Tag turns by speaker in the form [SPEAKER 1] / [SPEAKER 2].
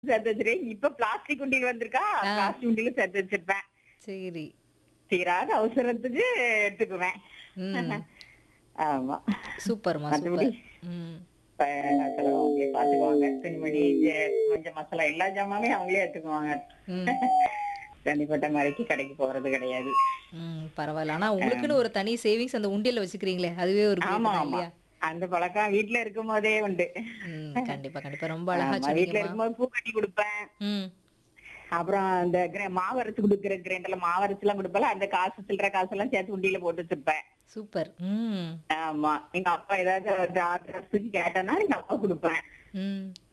[SPEAKER 1] சேர்த்து வச்சிருக்கேன் இப்ப பிளாஸ்டிக் உண்டியல் வந்திருக்கா
[SPEAKER 2] ஆ.
[SPEAKER 1] பிளாஸ்டிக் உண்டியல சேர்த்து வச்சிருப்பேன்
[SPEAKER 2] சரி
[SPEAKER 1] தீராத அவசரத்துக்கு எடுத்துக்குவேன்
[SPEAKER 2] ம்
[SPEAKER 1] ஆமா
[SPEAKER 2] சூப்பர்மா
[SPEAKER 1] மத்தபடி?
[SPEAKER 2] சூப்பர் ம்
[SPEAKER 1] இப்ப செலவு அவங்களே பாத்துக்குவாங்க துணிமணி ஜெ- கொஞ்சம் மசாலா எல்லா ஜாமாமே அவங்களே எடுத்துக்குவாங்க
[SPEAKER 2] ம்
[SPEAKER 1] தனிப்பட்ட முறைக்கு கடைக்கு போறது கிடையாது
[SPEAKER 2] ம் பரவாயில்ல ஆனா உங்களுக்குன்னு ஒரு தனி சேவிங்ஸ் அந்த உண்டியல்ல வச்சுக்கிறீங்களே அதுவே ஒரு great
[SPEAKER 1] ஆமா
[SPEAKER 2] தான்
[SPEAKER 1] ஆமா
[SPEAKER 2] இல்லையா
[SPEAKER 1] அந்த பழக்கம் வீட்ல இருக்கும் போதே உண்டு
[SPEAKER 2] ம் கண்டிப்பா கண்டிப்பா ரொம்ப அழகா
[SPEAKER 1] ஆமா, வீட்ல
[SPEAKER 2] சொன்னீங்கம்மா
[SPEAKER 1] இருக்கும்போது பூ கட்டி கொடுப்பேன்
[SPEAKER 2] ம்
[SPEAKER 1] அப்புறம் அந்த கிர- மாவு அரைச்சு கொடுக்குற கிரைண்டர்ல மாவு அரைச்சு எல்லாம் கொடுப்பல அந்த காசு சில்லற காசு எல்லாம் சேர்த்து உண்டியில போட்டு வச்சிருப்பேன்
[SPEAKER 2] சூப்பர் ம்
[SPEAKER 1] ஆமா எங்க அப்பா ஏதாவது ட்ரெஸ்ஸுக்கு கேட்டேன்னா எங்க அப்பா கொடுப்பேன்
[SPEAKER 2] ம்